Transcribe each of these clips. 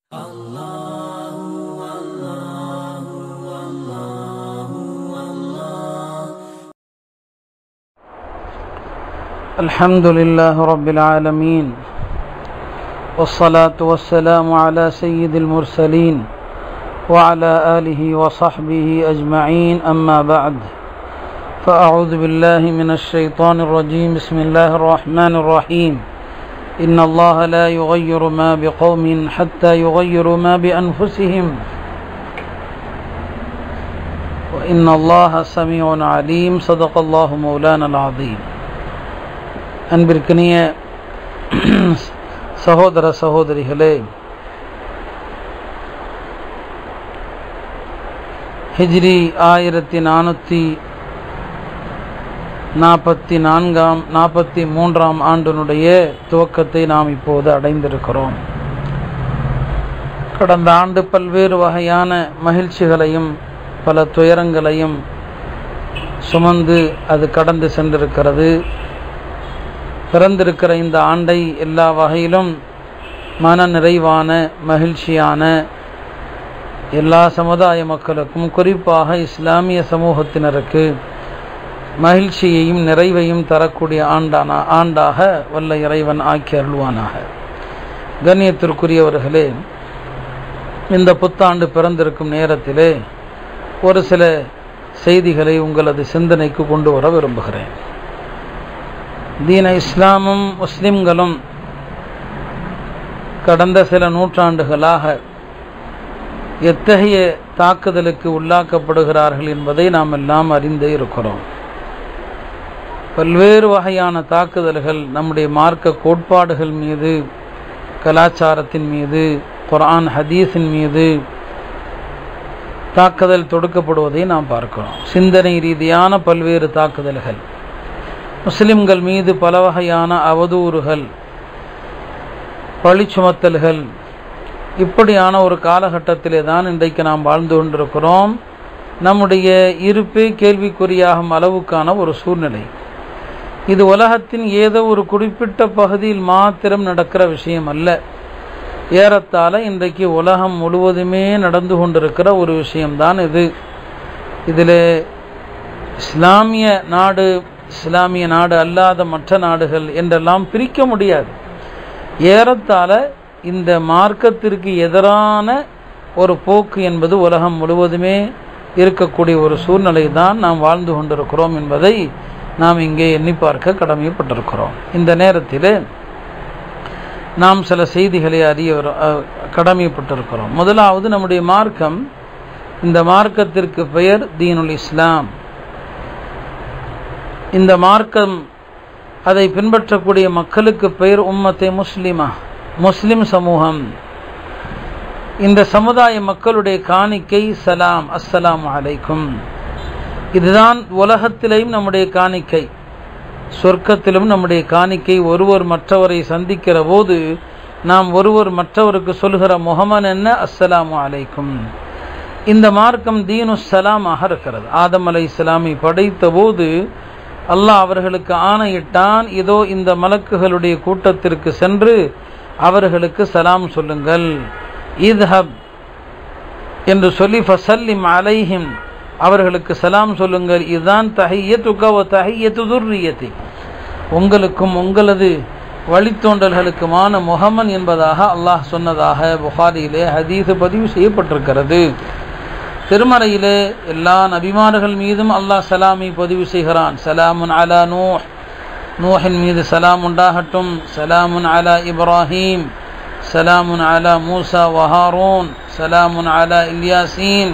الحمد لله رب العالمين والصلاة والسلام على سيد المرسلين وعلى آله وصحبه أجمعين أما بعد فأعوذ بالله من الشيطان الرجيم بسم الله الرحمن الرحيم إن الله لا يغير ما بقوم حتى يغيروا ما بأنفسهم وإن الله سميع عليم صدق الله مولانا العظيم அன்பிற்கினிய சகோதர சகோதரிகளே ஹிஜ்ரி ஆயிரத்தி நானூற்றி நாற்பத்தி நான்காம் நாற்பத்தி மூன்றாம் ஆண்டினுடைய துவக்கத்தை நாம் இப்போது அடைந்திருக்கிறோம் கடந்த ஆண்டு பல்வேறு வகையான மகிழ்ச்சிகளையும் பல துயரங்களையும் சுமந்து அது கடந்து சென்றிருக்கிறது பிறந்திருக்கிற இந்த ஆண்டை எல்லா வகையிலும் மன நிறைவான மகிழ்ச்சியான எல்லா சமுதாய மக்களுக்கும் குறிப்பாக இஸ்லாமிய சமூகத்தினருக்கு மகிழ்ச்சியையும் நிறைவையும் தரக்கூடிய ஆண்டான ஆண்டாக வல்ல இறைவன் ஆக்கி அருள்வானாக கண்ணியத்திற்குரியவர்களே இந்த புத்தாண்டு பிறந்திருக்கும் நேரத்திலே ஒரு சில செய்திகளை உங்களது சிந்தனைக்கு கொண்டு வர விரும்புகிறேன் தீன இஸ்லாமும் முஸ்லிம்களும் கடந்த சில நூற்றாண்டுகளாக எத்தகைய தாக்குதலுக்கு உள்ளாக்கப்படுகிறார்கள் என்பதை நாம் எல்லாம் அறிந்தே இருக்கிறோம் பல்வேறு வகையான தாக்குதல்கள் நம்முடைய மார்க்க கோட்பாடுகள் மீது கலாச்சாரத்தின் மீது குரான் ஹதீஸின் மீது தாக்குதல் தொடுக்கப்படுவதை நாம் பார்க்கிறோம் சிந்தனை ரீதியான பல்வேறு தாக்குதல்கள் முஸ்லிம்கள் மீது பல வகையான அவதூறுகள் பழி சுமத்தல்கள் இப்படியான ஒரு காலகட்டத்திலே தான் இன்றைக்கு நாம் வாழ்ந்து கொண்டிருக்கிறோம் நம்முடைய இருப்பே கேள்விக்குறியாகும் அளவுக்கான ஒரு சூழ்நிலை இது உலகத்தின் ஏதோ ஒரு குறிப்பிட்ட பகுதியில் மாத்திரம் நடக்கிற விஷயம் அல்ல ஏறத்தாழ இன்றைக்கு உலகம் முழுவதுமே நடந்து கொண்டிருக்கிற ஒரு விஷயம்தான் இது இதில் இஸ்லாமிய நாடு இஸ்லாமிய நாடு அல்லாத மற்ற நாடுகள் என்றெல்லாம் பிரிக்க முடியாது ஏறத்தாழ இந்த மார்க்கத்திற்கு எதிரான ஒரு போக்கு என்பது உலகம் முழுவதுமே இருக்கக்கூடிய ஒரு சூழ்நிலை தான் நாம் வாழ்ந்து கொண்டிருக்கிறோம் என்பதை நாம் இங்கே எண்ணி பார்க்க கடமைப்பட்டிருக்கிறோம் இந்த நேரத்தில் நாம் சில செய்திகளை அறிய கடமைப்பட்டிருக்கிறோம் முதலாவது நம்முடைய மார்க்கம் இந்த மார்க்கத்திற்கு பெயர் தீனுல் இஸ்லாம் இந்த மார்க்கம் அதை பின்பற்றக்கூடிய மக்களுக்கு பெயர் உம்மத்தை முஸ்லிமா முஸ்லிம் சமூகம் இந்த சமுதாய மக்களுடைய காணிக்கை சலாம் அஸ்ஸலாம் அலைக்கும் இதுதான் உலகத்திலேயும் நம்முடைய காணிக்கை சொர்க்கத்திலும் நம்முடைய காணிக்கை ஒருவர் மற்றவரை சந்திக்கிற போது நாம் ஒருவர் மற்றவருக்கு சொல்கிற முகமன் என்ன அஸ்ஸலாமு அலைக்கும் இந்த மார்க்கம் தீனு சலாமாக இருக்கிறது ஆதம் அலை இஸ்லாமை படைத்த போது அல்லாஹ் அவர்களுக்கு ஆணையிட்டான் இதோ இந்த மலக்குகளுடைய கூட்டத்திற்கு சென்று அவர்களுக்கு சலாம் சொல்லுங்கள் இத்ஹப் என்று சொல்லி ஃபசல்லிம் அலைஹிம் அவர்களுக்கு சலாம் சொல்லுங்கள் இதுதான் தஹையத்துக்கவ தஹையத்து துர்ரியத்தை உங்களுக்கும் உங்களது வழித்தோன்றல்களுக்குமான முகமன் என்பதாக அல்லாஹ் சொன்னதாக புகாரியிலே ஹதீஸ் பதிவு செய்யப்பட்டிருக்கிறது திருமறையிலே எல்லா நபிமார்கள் மீதும் அல்லாஹ் சலாமை பதிவு செய்கிறான் சலாமுன் அலா நூஹ் நூஹின் மீது சலாம் உண்டாகட்டும் சலாமுன் அலா இப்ராஹீம் சலாமுன் அலா மூசா வஹாரூன் சலாமுன் அலா இல்யாசீன்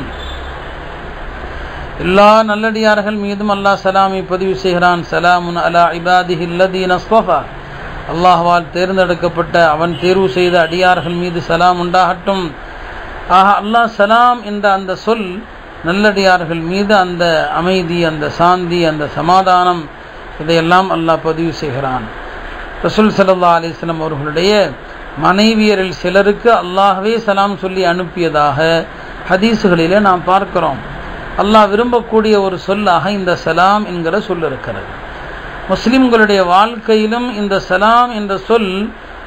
எல்லா நல்லடியார்கள் மீதும் அல்லாஹ் சலாமை பதிவு செய்கிறான் சலாமுன் அலா இபாதிஹில்லதி நஸ்தஃபா அல்லாஹ்வால் தேர்ந்தெடுக்கப்பட்ட அவன் தேர்வு செய்த அடியார்கள் மீது சலாம் உண்டாகட்டும் ஆக அல்லாஹ் சலாம் என்ற அந்த சொல் நல்லடியார்கள் மீது அந்த அமைதி அந்த சாந்தி அந்த சமாதானம் இதையெல்லாம் அல்லாஹ் பதிவு செய்கிறான் ரசூல் சல்லா அலிஸ்லாம் அவர்களுடைய மனைவியரில் சிலருக்கு அல்லாஹ்வே சலாம் சொல்லி அனுப்பியதாக ஹதீஸுகளிலே நாம் பார்க்கிறோம் அல்லாஹ் விரும்பக்கூடிய ஒரு சொல்லாக இந்த சலாம் என்கிற சொல் இருக்கிறது முஸ்லிம்களுடைய வாழ்க்கையிலும் இந்த சலாம் என்ற சொல்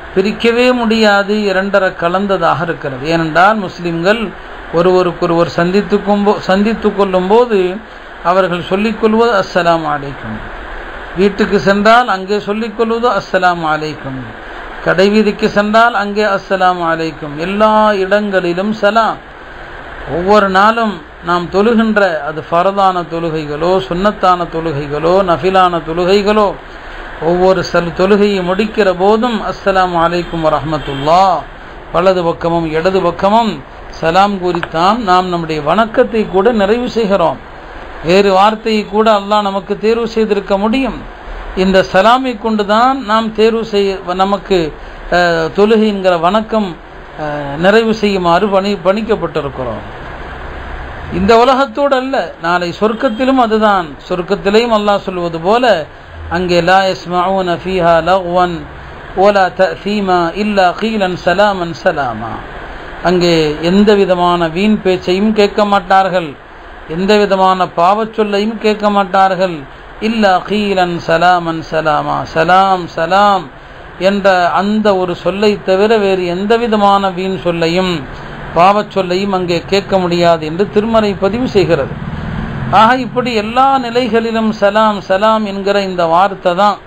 பிரிக்கவே முடியாது இரண்டரை கலந்ததாக இருக்கிறது ஏனென்றால் முஸ்லிம்கள் ஒருவருக்கொருவர் சந்தித்துக்கும் சந்தித்து கொள்ளும் போது அவர்கள் சொல்லிக்கொள்வது அஸ்ஸலாம் அலைக்கும் வீட்டுக்கு சென்றால் அங்கே சொல்லிக்கொள்வது அஸ்ஸலாம் அலைக்கும் கடைவீதிக்கு சென்றால் அங்கே அஸ்ஸலாம் அலைக்கும் எல்லா இடங்களிலும் சலாம் ஒவ்வொரு நாளும் நாம் தொழுகின்ற அது ஃபரதான தொழுகைகளோ சுன்னத்தான தொழுகைகளோ நஃபிலான தொழுகைகளோ ஒவ்வொரு சல் தொழுகையை முடிக்கிற போதும் அஸ்ஸலாம் அலைக்கும் வரஹமத்துல்லா வலது பக்கமும் இடது பக்கமும் சலாம் கூறித்தான் நாம் நம்முடைய வணக்கத்தை கூட நிறைவு செய்கிறோம் வேறு வார்த்தையை கூட அல்லாஹ் நமக்கு தேர்வு செய்திருக்க முடியும் இந்த சலாமை கொண்டுதான் நாம் தேர்வு செய்ய நமக்கு தொழுகைங்கிற வணக்கம் நிறைவு செய்யுமாறு பணி பணிக்கப்பட்டிருக்கிறோம் இந்த உலகத்தோடு அல்ல நாளை சொர்க்கத்திலும் அதுதான் சொர்க்கத்திலேயும் அல்லாஹ் சொல்வது போல அங்கே லா யஸ்மஊன ஃபீஹா லக்வன் ஓலா தீமா இல்லா கீலன் சலாமன் சலாமா அங்கே எந்த விதமான வீண் பேச்சையும் கேட்க மாட்டார்கள் எந்த விதமான பாவச்சொல்லையும் கேட்க மாட்டார்கள் இல்லா கீலன் சலாமன் சலாமா சலாம் சலாம் என்ற அந்த ஒரு சொல்லை தவிர வேறு எந்த விதமான வீண் சொல்லையும் பாவச் சொல்லையும் அங்கே கேட்க முடியாது என்று திருமறை பதிவு செய்கிறது ஆக இப்படி எல்லா நிலைகளிலும் சலாம் சலாம் என்கிற இந்த வார்த்தை தான்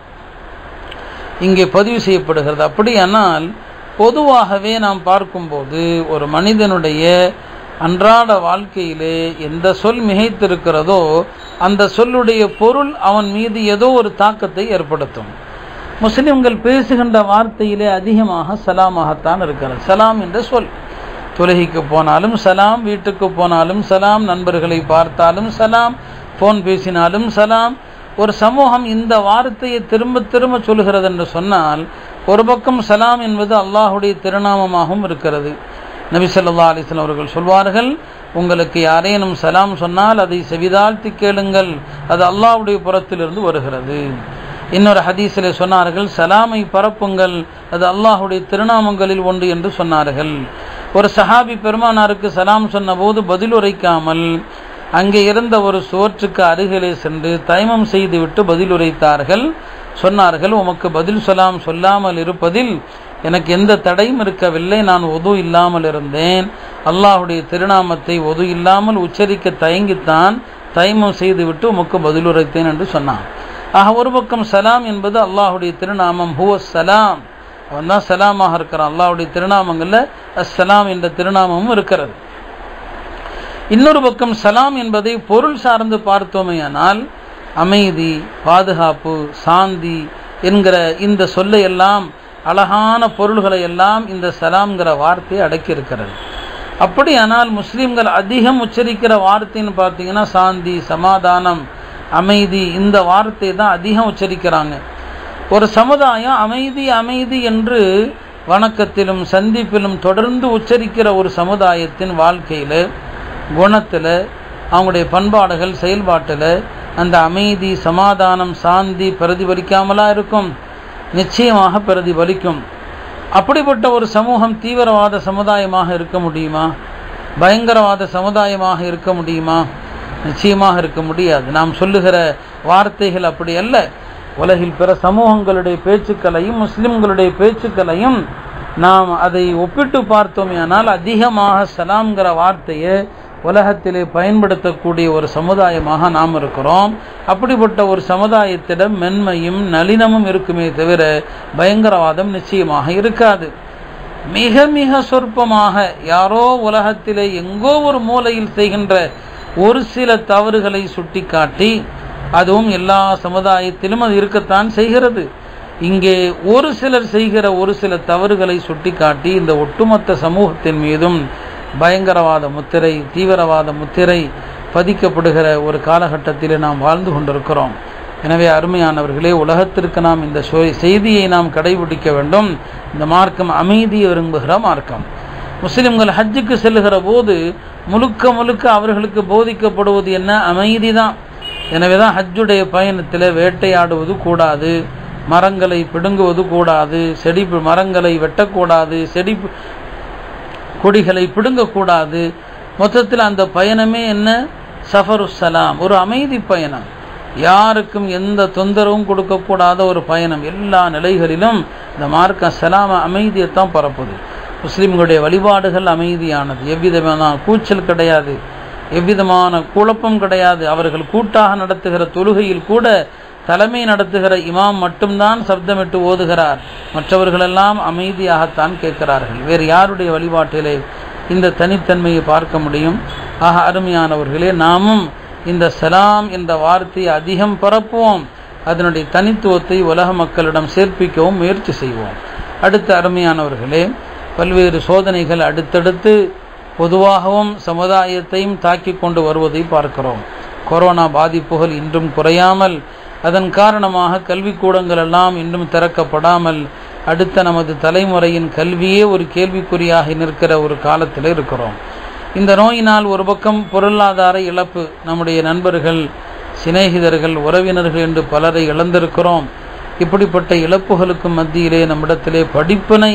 இங்கே பதிவு செய்யப்படுகிறது அப்படியானால் பொதுவாகவே நாம் பார்க்கும்போது ஒரு மனிதனுடைய அன்றாட வாழ்க்கையிலே எந்த சொல் மிகைத்திருக்கிறதோ அந்த சொல்லுடைய பொருள் அவன் மீது ஏதோ ஒரு தாக்கத்தை ஏற்படுத்தும் முஸ்லிம்கள் பேசுகின்ற வார்த்தையிலே அதிகமாக சலாமாகத்தான் இருக்கிறது சலாம் என்ற சொல் தொழுகைக்கு போனாலும் சலாம் வீட்டுக்கு போனாலும் சலாம் நண்பர்களை பார்த்தாலும் சலாம் ஃபோன் பேசினாலும் சலாம் ஒரு சமூகம் இந்த வார்த்தையை திரும்ப திரும்ப சொல்கிறது என்று சொன்னால் ஒரு பக்கம் சலாம் என்பது அல்லாஹுடைய திருநாமமாகவும் இருக்கிறது நபி சொல்லா அலிஸ்லாம் அவர்கள் சொல்வார்கள் உங்களுக்கு யாரேனும் சலாம் சொன்னால் அதை செவிதாழ்த்தி கேளுங்கள் அது அல்லாஹுடைய புறத்திலிருந்து வருகிறது இன்னொரு ஹதீஸில் சொன்னார்கள் சலாமை பரப்புங்கள் அது அல்லாஹுடைய திருநாமங்களில் ஒன்று என்று சொன்னார்கள் ஒரு சஹாபி பெருமானாருக்கு சலாம் சொன்னபோது பதில் உரைக்காமல் அங்கே இருந்த ஒரு சுவற்றுக்கு அருகிலே சென்று தைமம் செய்துவிட்டு பதில் உரைத்தார்கள் சொன்னார்கள் உமக்கு பதில் சொல்லாம் சொல்லாமல் இருப்பதில் எனக்கு எந்த தடையும் இருக்கவில்லை நான் ஒது இல்லாமல் இருந்தேன் அல்லாஹுடைய திருநாமத்தை ஒது இல்லாமல் உச்சரிக்க தயங்கித்தான் தைமம் செய்துவிட்டு உமக்கு பதில் உரைத்தேன் என்று சொன்னான் ஆக ஒரு பக்கம் சலாம் என்பது அல்லாஹுடைய திருநாமம் ஹுவ சலாம் அவன் தான் சலாமாக இருக்கிறான் அல்லாஹுடைய திருநாமங்களில் அஸ்ஸலாம் என்ற திருநாமமும் இருக்கிறது இன்னொரு பக்கம் சலாம் என்பதை பொருள் சார்ந்து பார்த்தோமேயானால் அமைதி பாதுகாப்பு சாந்தி என்கிற இந்த சொல்லை எல்லாம் அழகான பொருள்களை எல்லாம் இந்த சலாம்ங்கிற வார்த்தையை அடக்கி இருக்கிறது அப்படியானால் முஸ்லீம்கள் அதிகம் உச்சரிக்கிற வார்த்தைன்னு பார்த்தீங்கன்னா சாந்தி சமாதானம் அமைதி இந்த வார்த்தை தான் அதிகம் உச்சரிக்கிறாங்க ஒரு சமுதாயம் அமைதி அமைதி என்று வணக்கத்திலும் சந்திப்பிலும் தொடர்ந்து உச்சரிக்கிற ஒரு சமுதாயத்தின் வாழ்க்கையில் குணத்தில் அவங்களுடைய பண்பாடுகள் செயல்பாட்டில் அந்த அமைதி சமாதானம் சாந்தி பிரதிபலிக்காமலா இருக்கும் நிச்சயமாக பிரதிபலிக்கும் அப்படிப்பட்ட ஒரு சமூகம் தீவிரவாத சமுதாயமாக இருக்க முடியுமா பயங்கரவாத சமுதாயமாக இருக்க முடியுமா நிச்சயமாக இருக்க முடியாது நாம் சொல்லுகிற வார்த்தைகள் அப்படி அல்ல உலகில் பிற சமூகங்களுடைய பேச்சுக்களையும் முஸ்லிம்களுடைய பேச்சுக்களையும் நாம் அதை ஒப்பிட்டு பார்த்தோமே ஆனால் அதிகமாக சலாம்ங்கிற வார்த்தையை உலகத்திலே பயன்படுத்தக்கூடிய ஒரு சமுதாயமாக நாம் இருக்கிறோம் அப்படிப்பட்ட ஒரு சமுதாயத்திடம் மென்மையும் நளினமும் இருக்குமே தவிர பயங்கரவாதம் நிச்சயமாக இருக்காது மிக மிக சொற்பமாக யாரோ உலகத்திலே எங்கோ ஒரு மூலையில் செய்கின்ற ஒரு சில தவறுகளை சுட்டிக்காட்டி அதுவும் எல்லா சமுதாயத்திலும் அது இருக்கத்தான் செய்கிறது இங்கே ஒரு சிலர் செய்கிற ஒரு சில தவறுகளை சுட்டிக்காட்டி இந்த ஒட்டுமொத்த சமூகத்தின் மீதும் பயங்கரவாத முத்திரை தீவிரவாத முத்திரை பதிக்கப்படுகிற ஒரு காலகட்டத்தில் நாம் வாழ்ந்து கொண்டிருக்கிறோம் எனவே அருமையானவர்களே உலகத்திற்கு நாம் இந்த செய்தியை நாம் கடைபிடிக்க வேண்டும் இந்த மார்க்கம் அமைதியை விரும்புகிற மார்க்கம் முஸ்லிம்கள் ஹஜ்ஜுக்கு செல்லுகிற போது முழுக்க முழுக்க அவர்களுக்கு போதிக்கப்படுவது என்ன அமைதி தான் எனவே தான் ஹஜ்ஜுடைய பயணத்தில் வேட்டையாடுவது கூடாது மரங்களை பிடுங்குவது கூடாது செடி மரங்களை வெட்டக்கூடாது செடி கொடிகளை பிடுங்கக்கூடாது மொத்தத்தில் அந்த பயணமே என்ன சஃபரு சலாம் ஒரு அமைதி பயணம் யாருக்கும் எந்த தொந்தரவும் கொடுக்கக்கூடாத ஒரு பயணம் எல்லா நிலைகளிலும் இந்த மார்க்க சலாம அமைதியைத்தான் பரப்புது முஸ்லிம்களுடைய வழிபாடுகள் அமைதியானது எவ்விதமான கூச்சல் கிடையாது எவ்விதமான குழப்பம் கிடையாது அவர்கள் கூட்டாக நடத்துகிற தொழுகையில் கூட தலைமை நடத்துகிற இமாம் மட்டும்தான் சப்தமிட்டு ஓதுகிறார் மற்றவர்களெல்லாம் அமைதியாகத்தான் கேட்கிறார்கள் வேறு யாருடைய வழிபாட்டிலே இந்த தனித்தன்மையை பார்க்க முடியும் ஆக அருமையானவர்களே நாமும் இந்த சலாம் என்ற வார்த்தையை அதிகம் பரப்புவோம் அதனுடைய தனித்துவத்தை உலக மக்களிடம் சேர்ப்பிக்கவும் முயற்சி செய்வோம் அடுத்த அருமையானவர்களே பல்வேறு சோதனைகள் அடுத்தடுத்து பொதுவாகவும் சமுதாயத்தையும் தாக்கி கொண்டு வருவதை பார்க்கிறோம் கொரோனா பாதிப்புகள் இன்றும் குறையாமல் அதன் காரணமாக கல்விக்கூடங்கள் எல்லாம் இன்னும் திறக்கப்படாமல் அடுத்த நமது தலைமுறையின் கல்வியே ஒரு கேள்விக்குறியாக நிற்கிற ஒரு காலத்தில் இருக்கிறோம் இந்த நோயினால் ஒரு பக்கம் பொருளாதார இழப்பு நம்முடைய நண்பர்கள் சிநேகிதர்கள் உறவினர்கள் என்று பலரை இழந்திருக்கிறோம் இப்படிப்பட்ட இழப்புகளுக்கு மத்தியிலே நம்மிடத்திலே படிப்பினை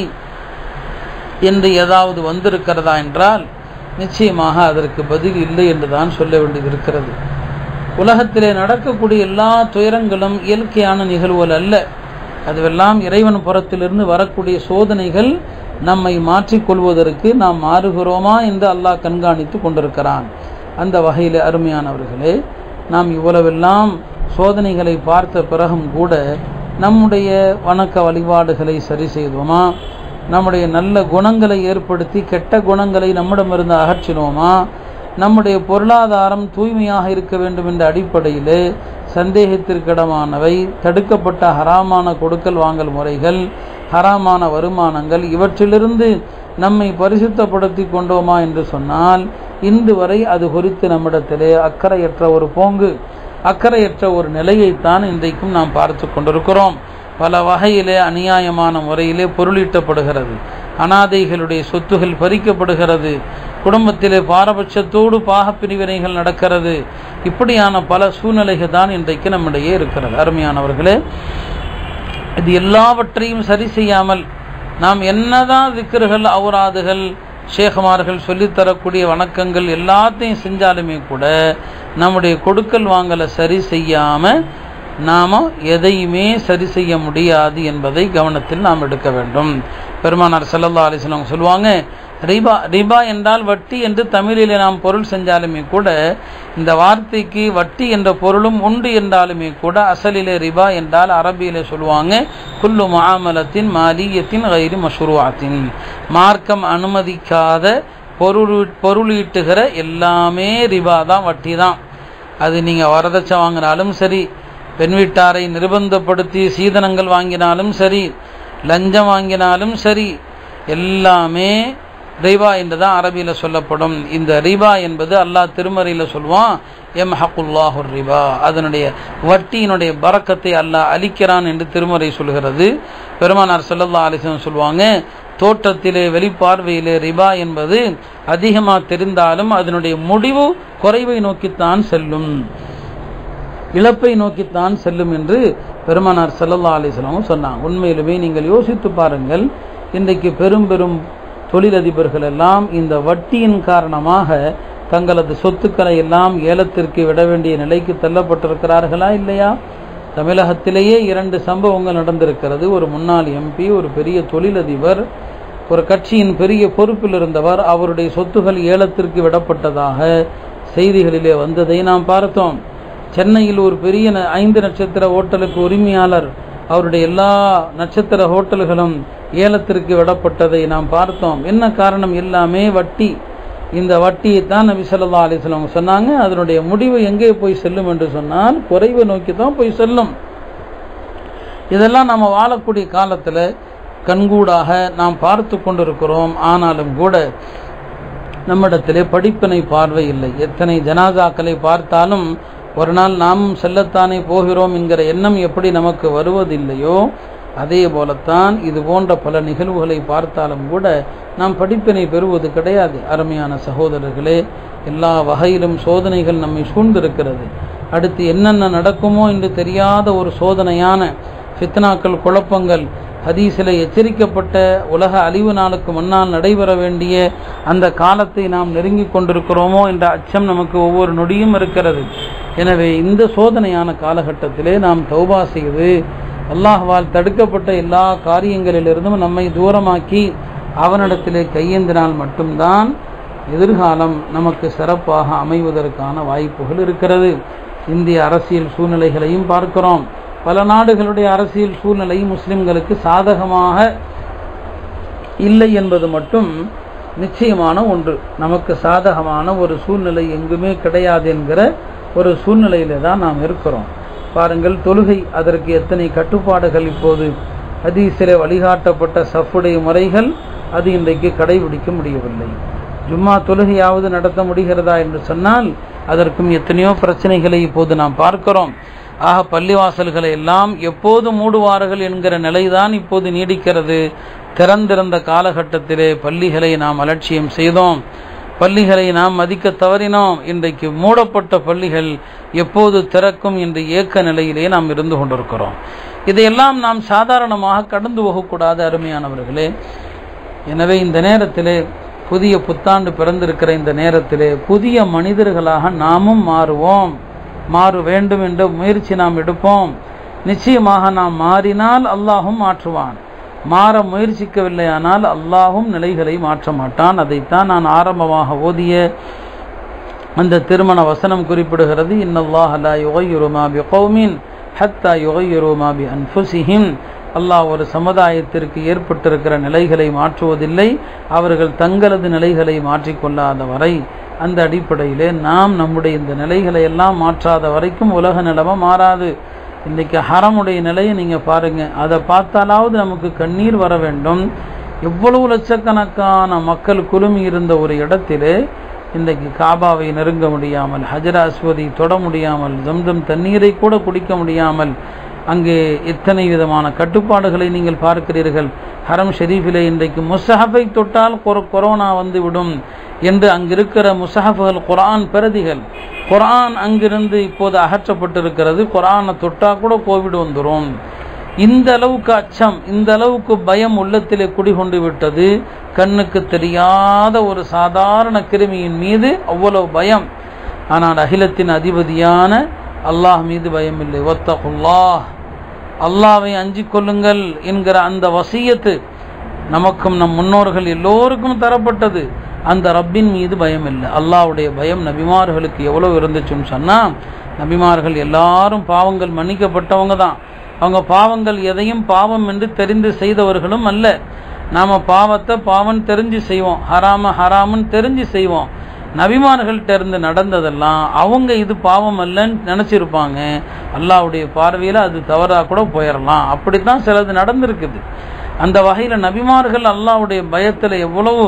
என்று ஏதாவது வந்திருக்கிறதா என்றால் நிச்சயமாக அதற்கு பதில் இல்லை என்று தான் சொல்ல வேண்டியது இருக்கிறது உலகத்திலே நடக்கக்கூடிய எல்லா துயரங்களும் இயற்கையான நிகழ்வுகள் அல்ல அதுவெல்லாம் இறைவன் புறத்திலிருந்து வரக்கூடிய சோதனைகள் நம்மை மாற்றிக்கொள்வதற்கு நாம் மாறுகிறோமா என்று அல்லாஹ் கண்காணித்து கொண்டிருக்கிறான் அந்த வகையில் அருமையானவர்களே நாம் இவ்வளவெல்லாம் சோதனைகளை பார்த்த பிறகும் கூட நம்முடைய வணக்க வழிபாடுகளை சரி செய்தோமா நம்முடைய நல்ல குணங்களை ஏற்படுத்தி கெட்ட குணங்களை நம்மிடமிருந்து அகற்றினோமா நம்முடைய பொருளாதாரம் தூய்மையாக இருக்க வேண்டும் என்ற அடிப்படையில் சந்தேகத்திற்கிடமானவை தடுக்கப்பட்ட ஹராமான கொடுக்கல் வாங்கல் முறைகள் ஹராமான வருமானங்கள் இவற்றிலிருந்து நம்மை பரிசுத்தப்படுத்தி கொண்டோமா என்று சொன்னால் இன்று வரை அது குறித்து நம்மிடத்திலே அக்கறையற்ற ஒரு போங்கு அக்கறையற்ற ஒரு நிலையைத்தான் இன்றைக்கும் நாம் பார்த்து கொண்டிருக்கிறோம் பல வகையிலே அநியாயமான முறையிலே பொருளீட்டப்படுகிறது அனாதைகளுடைய சொத்துகள் பறிக்கப்படுகிறது குடும்பத்திலே பாரபட்சத்தோடு பாகப்பிரிவினைகள் நடக்கிறது இப்படியான பல சூழ்நிலைகள் தான் இன்றைக்கு நம்மிடையே இருக்கிறது அருமையானவர்களே இது எல்லாவற்றையும் சரி செய்யாமல் நாம் என்னதான் திக்கர்கள் அவுராதுகள் ஷேகுமார்கள் சொல்லித்தரக்கூடிய வணக்கங்கள் எல்லாத்தையும் செஞ்சாலுமே கூட நம்முடைய கொடுக்கல் வாங்கலை சரி செய்யாமல் நாம் எதையுமே சரி செய்ய முடியாது என்பதை கவனத்தில் நாம் எடுக்க வேண்டும் பெருமானார் சல்லல்லா அலிஸ்லாம் சொல்லுவாங்க ரிபா ரிபா என்றால் வட்டி என்று தமிழிலே நாம் பொருள் செஞ்சாலுமே கூட இந்த வார்த்தைக்கு வட்டி என்ற பொருளும் உண்டு என்றாலுமே கூட அசலிலே ரிபா என்றால் அரபியிலே சொல்லுவாங்க குல்லு மாமலத்தின் மாலியத்தின் கைரி மஷுருவாத்தின் மார்க்கம் அனுமதிக்காத பொருள் பொருளீட்டுகிற எல்லாமே ரிபா தான் வட்டி தான் அது நீங்கள் வரதட்சை வாங்கினாலும் சரி பெண் வீட்டாரை நிர்பந்தப்படுத்தி சீதனங்கள் வாங்கினாலும் சரி லஞ்சம் வாங்கினாலும் சரி எல்லாமே ரிபா என்று தான் அரபியில் சொல்லப்படும் இந்த ரிபா என்பது அல்லாஹ் திருமறையில் சொல்லுவான் எம் ஹக்குல்லாஹுர் ரிபா அதனுடைய வட்டியினுடைய பறக்கத்தை அல்லாஹ் அளிக்கிறான் என்று திருமறை சொல்கிறது பெருமானார் சொல்லல்லா அலிசன் சொல்லுவாங்க தோற்றத்திலே வெளிப்பார்வையிலே ரிபா என்பது அதிகமாக தெரிந்தாலும் அதனுடைய முடிவு குறைவை நோக்கித்தான் செல்லும் இழப்பை நோக்கித்தான் செல்லும் என்று பெருமானார் சல்லல்லா அலிஸ்லாமும் சொன்னாங்க உண்மையிலுமே நீங்கள் யோசித்து பாருங்கள் இன்றைக்கு பெரும் பெரும் தொழிலதிபர்கள் எல்லாம் இந்த வட்டியின் காரணமாக தங்களது சொத்துக்களை எல்லாம் ஏலத்திற்கு விட வேண்டிய நிலைக்கு தள்ளப்பட்டிருக்கிறார்களா இல்லையா தமிழகத்திலேயே இரண்டு சம்பவங்கள் நடந்திருக்கிறது ஒரு முன்னாள் எம்பி ஒரு பெரிய தொழிலதிபர் ஒரு கட்சியின் பெரிய பொறுப்பில் இருந்தவர் அவருடைய சொத்துகள் ஏலத்திற்கு விடப்பட்டதாக செய்திகளிலே வந்ததை நாம் பார்த்தோம் சென்னையில் ஒரு பெரிய ஐந்து நட்சத்திர ஹோட்டலுக்கு உரிமையாளர் அவருடைய எல்லா நட்சத்திர ஹோட்டல்களும் ஏலத்திற்கு விடப்பட்டதை நாம் பார்த்தோம் என்ன காரணம் எல்லாமே வட்டி இந்த வட்டியை தான் நபி சொல்லா அலிஸ்லாம் சொன்னாங்க அதனுடைய முடிவு எங்கே போய் செல்லும் என்று சொன்னால் குறைவை நோக்கி தான் போய் செல்லும் இதெல்லாம் நம்ம வாழக்கூடிய காலத்தில் கண்கூடாக நாம் பார்த்து கொண்டிருக்கிறோம் ஆனாலும் கூட நம்மிடத்திலே படிப்பினை பார்வை இல்லை எத்தனை ஜனாதாக்களை பார்த்தாலும் ஒரு நாள் நாம் செல்லத்தானே போகிறோம் என்கிற எண்ணம் எப்படி நமக்கு வருவதில்லையோ அதே போலத்தான் இது போன்ற பல நிகழ்வுகளை பார்த்தாலும் கூட நாம் படிப்பினை பெறுவது கிடையாது அருமையான சகோதரர்களே எல்லா வகையிலும் சோதனைகள் நம்மை சூழ்ந்திருக்கிறது அடுத்து என்னென்ன நடக்குமோ என்று தெரியாத ஒரு சோதனையான ஃபித்னாக்கள் குழப்பங்கள் ஹதீஸில் எச்சரிக்கப்பட்ட உலக அழிவு நாளுக்கு முன்னால் நடைபெற வேண்டிய அந்த காலத்தை நாம் நெருங்கி கொண்டிருக்கிறோமோ என்ற அச்சம் நமக்கு ஒவ்வொரு நொடியும் இருக்கிறது எனவே இந்த சோதனையான காலகட்டத்திலே நாம் தௌபா செய்து அல்லாஹ்வால் தடுக்கப்பட்ட எல்லா காரியங்களிலிருந்தும் நம்மை தூரமாக்கி அவனிடத்திலே கையேந்தினால் மட்டும்தான் எதிர்காலம் நமக்கு சிறப்பாக அமைவதற்கான வாய்ப்புகள் இருக்கிறது இந்திய அரசியல் சூழ்நிலைகளையும் பார்க்கிறோம் பல நாடுகளுடைய அரசியல் சூழ்நிலை முஸ்லிம்களுக்கு சாதகமாக இல்லை என்பது மட்டும் நிச்சயமான ஒன்று நமக்கு சாதகமான ஒரு சூழ்நிலை எங்குமே கிடையாது என்கிற ஒரு சூழ்நிலையில தான் நாம் இருக்கிறோம் பாருங்கள் தொழுகை அதற்கு எத்தனை கட்டுப்பாடுகள் இப்போது ஹதீஸிலே வழிகாட்டப்பட்ட சஃபுடைய முறைகள் அது இன்றைக்கு கடைபிடிக்க முடியவில்லை ஜும்மா தொழுகையாவது நடத்த முடிகிறதா என்று சொன்னால் அதற்கும் எத்தனையோ பிரச்சனைகளை இப்போது நாம் பார்க்கிறோம் ஆக பள்ளிவாசல்களை எல்லாம் எப்போது மூடுவார்கள் என்கிற நிலைதான் இப்போது நீடிக்கிறது திறந்திருந்த காலகட்டத்திலே பள்ளிகளை நாம் அலட்சியம் செய்தோம் பள்ளிகளை நாம் மதிக்க தவறினோம் இன்றைக்கு மூடப்பட்ட பள்ளிகள் எப்போது திறக்கும் என்று ஏக்க நிலையிலே நாம் இருந்து கொண்டிருக்கிறோம் இதையெல்லாம் நாம் சாதாரணமாக கடந்து போகக்கூடாது அருமையானவர்களே எனவே இந்த நேரத்திலே புதிய புத்தாண்டு பிறந்திருக்கிற இந்த நேரத்திலே புதிய மனிதர்களாக நாமும் மாறுவோம் மாற வேண்டும் என்ற முயற்சி நாம் எடுப்போம் நிச்சயமாக நாம் மாறினால் அல்லாஹும் மாற்றுவான் மாற முயற்சிக்கவில்லையானால் அல்லாஹும் நிலைகளை மாற்ற மாட்டான் அதைத்தான் நான் ஆரம்பமாக ஓதிய அந்த திருமண வசனம் குறிப்பிடுகிறது இன்னல்லாஹ் லா யுகையிரு மா பி கௌமின் ஹத்தா யுகையிரு மா பி அன்ஃபுசிஹிம் அல்லாஹ் ஒரு சமுதாயத்திற்கு ஏற்பட்டிருக்கிற நிலைகளை மாற்றுவதில்லை அவர்கள் தங்களது நிலைகளை மாற்றிக்கொள்ளாத வரை அந்த அடிப்படையிலே நாம் நம்முடைய இந்த நிலைகளை எல்லாம் மாற்றாத வரைக்கும் உலக நிலைமை மாறாது இன்றைக்கி ஹரமுடைய நிலையை நீங்கள் பாருங்கள் அதை பார்த்தாலாவது நமக்கு கண்ணீர் வர வேண்டும் எவ்வளவு லட்சக்கணக்கான மக்கள் குழுமி இருந்த ஒரு இடத்திலே இன்றைக்கு காபாவை நெருங்க முடியாமல் ஹஜரா அஸ்வதி தொட முடியாமல் ஜம்தம் தண்ணீரை கூட குடிக்க முடியாமல் அங்கே எத்தனை விதமான கட்டுப்பாடுகளை நீங்கள் பார்க்கிறீர்கள் ஹரம் ஷெரீஃபிலே இன்றைக்கு முசஹபை தொட்டால் கொரோனா வந்து விடும் என்று அங்கிருக்கிற முசஹபுகள் குரான் பிரதிகள் குரான் அங்கிருந்து இப்போது அகற்றப்பட்டிருக்கிறது குரானை தொட்டா கூட கோவிட் வந்துடும் இந்த அளவுக்கு அச்சம் இந்த அளவுக்கு பயம் உள்ளத்திலே குடிகொண்டு விட்டது கண்ணுக்கு தெரியாத ஒரு சாதாரண கிருமியின் மீது அவ்வளவு பயம் ஆனால் அகிலத்தின் அதிபதியான அல்லாஹ் மீது பயம் இல்லை ஒத்தகுல்லாஹ் அல்லாவை அஞ்சிக் கொள்ளுங்கள் என்கிற அந்த வசியத்து நமக்கும் நம் முன்னோர்கள் எல்லோருக்கும் தரப்பட்டது அந்த ரப்பின் மீது பயம் இல்லை அல்லாவுடைய பயம் நபிமார்களுக்கு எவ்வளவு இருந்துச்சுன்னு சொன்னால் நபிமார்கள் எல்லாரும் பாவங்கள் மன்னிக்கப்பட்டவங்க தான் அவங்க பாவங்கள் எதையும் பாவம் என்று தெரிந்து செய்தவர்களும் அல்ல நாம் பாவத்தை பாவம் தெரிஞ்சு செய்வோம் ஹராம ஹராமன்னு தெரிஞ்சு செய்வோம் நபிமார்கள்ட்ட இருந்து நடந்ததெல்லாம் அவங்க இது பாவம் அல்லன்னு நினச்சிருப்பாங்க அல்லாவுடைய பார்வையில் அது தவறாக கூட போயிடலாம் அப்படித்தான் சிலது நடந்திருக்குது அந்த வகையில் நபிமார்கள் அல்லாவுடைய பயத்தில் எவ்வளவு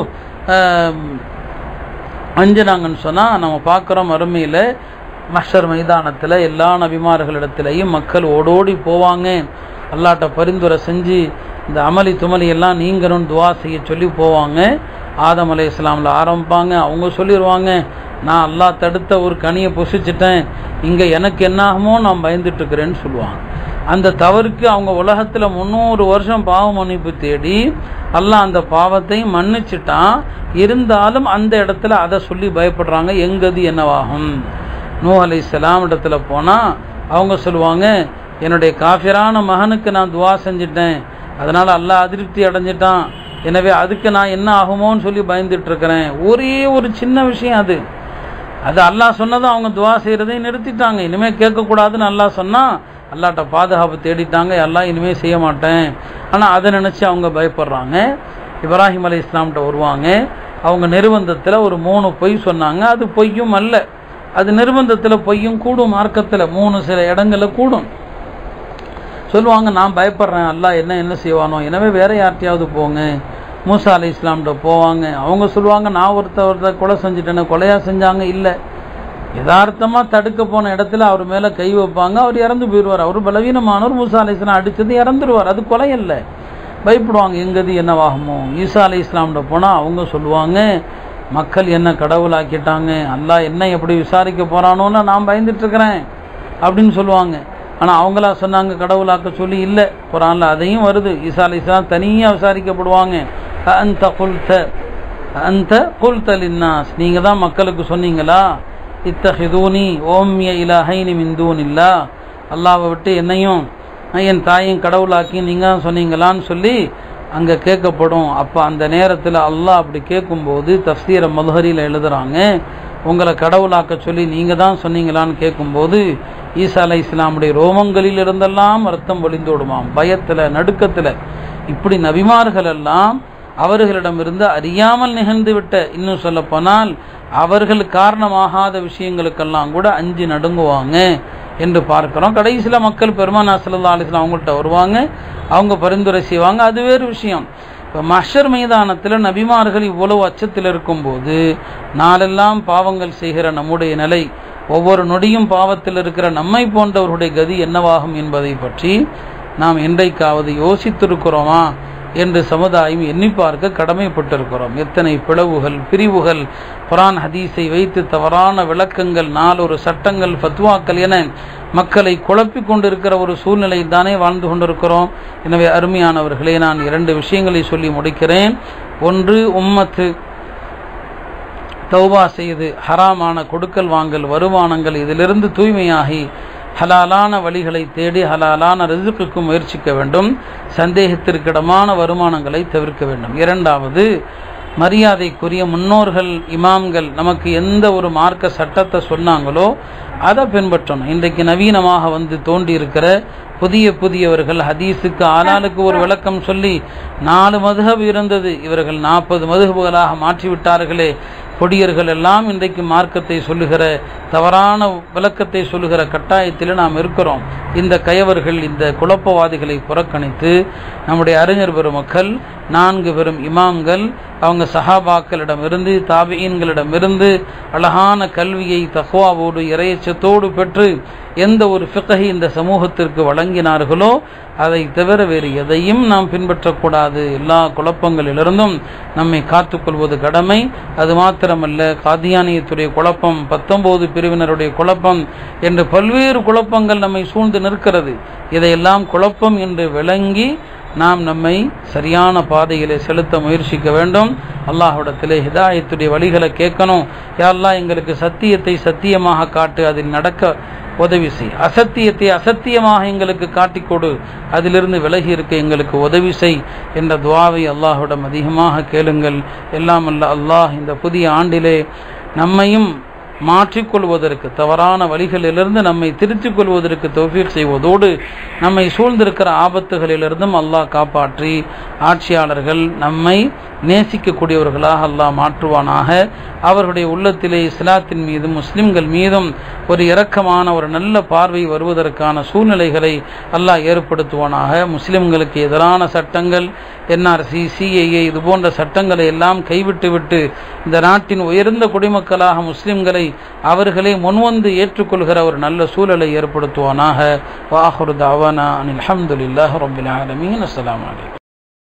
அஞ்சினாங்கன்னு சொன்னால் நம்ம பார்க்குறோம் அருமையில் மஷர் மைதானத்தில் எல்லா நபிமார்களிடத்திலையும் மக்கள் ஓடோடி போவாங்க அல்லாட்ட பரிந்துரை செஞ்சு இந்த அமளி துமலி எல்லாம் நீங்கணும்னு துவா செய்ய சொல்லி போவாங்க ஆதம் அலை இஸ்லாமில் ஆரம்பிப்பாங்க அவங்க சொல்லிடுவாங்க நான் அல்லா தடுத்த ஒரு கனியை பொசிச்சிட்டேன் இங்கே எனக்கு என்னாகுமோ நான் பயந்துட்டு இருக்கிறேன்னு சொல்லுவாங்க அந்த தவறுக்கு அவங்க உலகத்தில் முந்நூறு வருஷம் பாவ மன்னிப்பு தேடி அல்லாஹ் அந்த பாவத்தை மன்னிச்சிட்டான் இருந்தாலும் அந்த இடத்துல அதை சொல்லி பயப்படுறாங்க எங்கது என்னவாகும் நூ அலை இஸ்லாம் இடத்துல போனால் அவங்க சொல்லுவாங்க என்னுடைய காஃபிரான மகனுக்கு நான் துவா செஞ்சிட்டேன் அதனால் அல்லாஹ் அதிருப்தி அடைஞ்சிட்டான் எனவே அதுக்கு நான் என்ன ஆகுமோன்னு சொல்லி பயந்துட்டு இருக்கிறேன் ஒரே ஒரு சின்ன விஷயம் அது அது அல்லாஹ் சொன்னதும் அவங்க துவா செய்கிறதையும் நிறுத்திட்டாங்க இனிமேல் கேட்கக்கூடாதுன்னு அல்லாஹ் சொன்னால் அல்லாட்ட பாதுகாப்பு தேடிட்டாங்க எல்லாம் இனிமேல் செய்ய மாட்டேன் ஆனால் அதை நினச்சி அவங்க பயப்படுறாங்க இப்ராஹிம் அலி இஸ்லாம்கிட்ட வருவாங்க அவங்க நிர்பந்தத்தில் ஒரு மூணு பொய் சொன்னாங்க அது பொய்யும் அல்ல அது நிர்பந்தத்தில் பொய்யும் கூடும் மார்க்கத்தில் மூணு சில இடங்களில் கூடும் சொல்லுவாங்க நான் பயப்படுறேன் அல்லாஹ் என்ன என்ன செய்வானோ எனவே வேற யார்ட்டையாவது போங்க மூசா அலி இஸ்லாம்கிட்ட போவாங்க அவங்க சொல்லுவாங்க நான் ஒருத்த ஒருத்த கொலை செஞ்சுட்டேன்னு கொலையா செஞ்சாங்க இல்லை யதார்த்தமாக தடுக்க போன இடத்துல அவர் மேலே கை வைப்பாங்க அவர் இறந்து போயிடுவார் அவர் பலவீனமானவர் மூசா அலி இஸ்லாம் அடித்தது இறந்துருவார் அது கொலை இல்லை பயப்படுவாங்க எங்கது என்னவாகுமோ ஈசா அலி இஸ்லாம்கிட்ட போனால் அவங்க சொல்லுவாங்க மக்கள் என்ன கடவுளாக்கிட்டாங்க அல்லாஹ் என்ன எப்படி விசாரிக்க போகிறானோன்னு நான் பயந்துட்டு இருக்கிறேன் அப்படின்னு சொல்லுவாங்க ஆனால் அவங்களா சொன்னாங்க கடவுளாக்க சொல்லி இல்லை குரானில் அதையும் வருது ஈசா அலி இஸ்லாம் தனியாக விசாரிக்கப்படுவாங்க அந்த குல்த அந்த குல்தலின்னாஸ் நீங்கள் தான் மக்களுக்கு சொன்னீங்களா இத்தஹிதூனி ஓம்ய இலஹைனி மிந்தூன் இல்லா அல்லாவை விட்டு என்னையும் என் தாயும் கடவுளாக்கி நீங்க தான் சொன்னீங்களான்னு சொல்லி அங்கே கேட்கப்படும் அப்போ அந்த நேரத்தில் அல்லாஹ் அப்படி கேட்கும்போது தஃசீர மதுஹரியில் எழுதுறாங்க உங்களை கடவுளாக்க சொல்லி நீங்கள் தான் சொன்னீங்களான்னு கேட்கும்போது ஈசா அலை இஸ்லாமுடைய ரோமங்களில் இருந்தெல்லாம் ரத்தம் வழிந்தோடுமாம் பயத்தில் நடுக்கத்தில் இப்படி நபிமார்கள் எல்லாம் அவர்களிடமிருந்து அறியாமல் நிகழ்ந்து விட்ட இன்னும் சொல்ல போனால் அவர்கள் காரணமாகாத விஷயங்களுக்கெல்லாம் கூட அஞ்சு நடுங்குவாங்க என்று பார்க்கிறோம் கடைசியில் மக்கள் பெருமானா சல்லா அலிஸ்லாம் அவங்கள்ட்ட வருவாங்க அவங்க பரிந்துரை செய்வாங்க அது வேறு விஷயம் இப்போ மஷர் மைதானத்தில் நபிமார்கள் இவ்வளவு அச்சத்தில் இருக்கும்போது நாளெல்லாம் பாவங்கள் செய்கிற நம்முடைய நிலை ஒவ்வொரு நொடியும் பாவத்தில் இருக்கிற நம்மை போன்றவர்களுடைய கதி என்னவாகும் என்பதை பற்றி நாம் என்றைக்காவது யோசித்திருக்கிறோமா என்று சமுதாயம் எண்ணி பார்க்க கடமைப்பட்டிருக்கிறோம் எத்தனை பிளவுகள் பிரிவுகள் குரான் ஹதீஸை வைத்து தவறான விளக்கங்கள் நாலொரு சட்டங்கள் ஃபத்வாக்கள் என மக்களை குழப்பிக் கொண்டிருக்கிற ஒரு சூழ்நிலை தானே வாழ்ந்து கொண்டிருக்கிறோம் எனவே அருமையானவர்களே நான் இரண்டு விஷயங்களை சொல்லி முடிக்கிறேன் ஒன்று உம்மத்து தௌபா செய்து ஹராமான கொடுக்கல் வாங்கல் வருமானங்கள் இதிலிருந்து தூய்மையாகி ஹலாலான வழிகளை தேடி ஹலாலான ரிசுக்குக்கு முயற்சிக்க வேண்டும் சந்தேகத்திற்கிடமான வருமானங்களை தவிர்க்க வேண்டும் இரண்டாவது மரியாதைக்குரிய முன்னோர்கள் இமாம்கள் நமக்கு எந்த ஒரு மார்க்க சட்டத்தை சொன்னாங்களோ அதை பின்பற்றணும் இன்றைக்கு நவீனமாக வந்து தோண்டி இருக்கிற புதிய புதியவர்கள் ஹதீஸுக்கு ஆளாளுக்கு ஒரு விளக்கம் சொல்லி நாலு மதுகப் இருந்தது இவர்கள் நாற்பது மதுகபுகளாக மாற்றிவிட்டார்களே கொடியர்கள் எல்லாம் இன்றைக்கு மார்க்கத்தை சொல்லுகிற தவறான விளக்கத்தை சொல்லுகிற கட்டாயத்தில் நாம் இருக்கிறோம் இந்த கயவர்கள் இந்த குழப்பவாதிகளை புறக்கணித்து நம்முடைய அறிஞர் பெருமக்கள் நான்கு பெரும் இமாம்கள் அவங்க சஹாபாக்களிடமிருந்து தாபியன்களிடமிருந்து அழகான கல்வியை தஹ்வாவோடு இறையச்சத்தோடு பெற்று எந்த ஒரு ஃபிகை இந்த சமூகத்திற்கு வழங்கினார்களோ அதை தவிர வேறு எதையும் நாம் பின்பற்றக்கூடாது எல்லா குழப்பங்களிலிருந்தும் நம்மை காத்துக்கொள்வது கடமை அது மாத்திரமல்ல காதியானியத்துடைய குழப்பம் பத்தொன்பது பிரிவினருடைய குழப்பம் என்று பல்வேறு குழப்பங்கள் நம்மை சூழ்ந்து நிற்கிறது இதையெல்லாம் குழப்பம் என்று விளங்கி நாம் நம்மை சரியான பாதையிலே செலுத்த முயற்சிக்க வேண்டும் அல்லாஹ்விடத்திலே ஹிதாயத்துடைய வழிகளை கேட்கணும் யாரெல்லாம் எங்களுக்கு சத்தியத்தை சத்தியமாக காட்டு அதில் நடக்க உதவி செய் அசத்தியத்தை அசத்தியமாக எங்களுக்கு காட்டிக்கொடு அதிலிருந்து விலகி இருக்க எங்களுக்கு உதவி செய் என்ற துவாவை அல்லாஹ்விடம் அதிகமாக கேளுங்கள் எல்லாம் அல்ல அல்லாஹ் இந்த புதிய ஆண்டிலே நம்மையும் மாற்றிக்கொள்வதற்கு தவறான வழிகளிலிருந்து நம்மை திருத்திக் கொள்வதற்கு தௌஃபீக் செய்வதோடு நம்மை சூழ்ந்திருக்கிற ஆபத்துகளிலிருந்தும் அல்லாஹ் காப்பாற்றி ஆட்சியாளர்கள் நம்மை நேசிக்கக்கூடியவர்களாக அல்லாஹ் மாற்றுவானாக அவர்களுடைய உள்ளத்திலே இஸ்லாத்தின் மீதும் முஸ்லிம்கள் மீதும் ஒரு இரக்கமான ஒரு நல்ல பார்வை வருவதற்கான சூழ்நிலைகளை அல்லாஹ் ஏற்படுத்துவானாக முஸ்லிம்களுக்கு எதிரான சட்டங்கள் என்ஆர்சி சிஏஏ இது போன்ற சட்டங்களை எல்லாம் கைவிட்டுவிட்டு இந்த நாட்டின் உயர்ந்த குடிமக்களாக முஸ்லிம்களை அவர்களே முன்வந்து ஏற்றுக்கொள்கிற ஒரு நல்ல சூழலை ஏற்படுத்துவானாக வாஹுரு தாவானா அனில் அஹமதுல்லாஹ் ரபில் ஆலமீன் அஸ்லாம் வலைக்கம்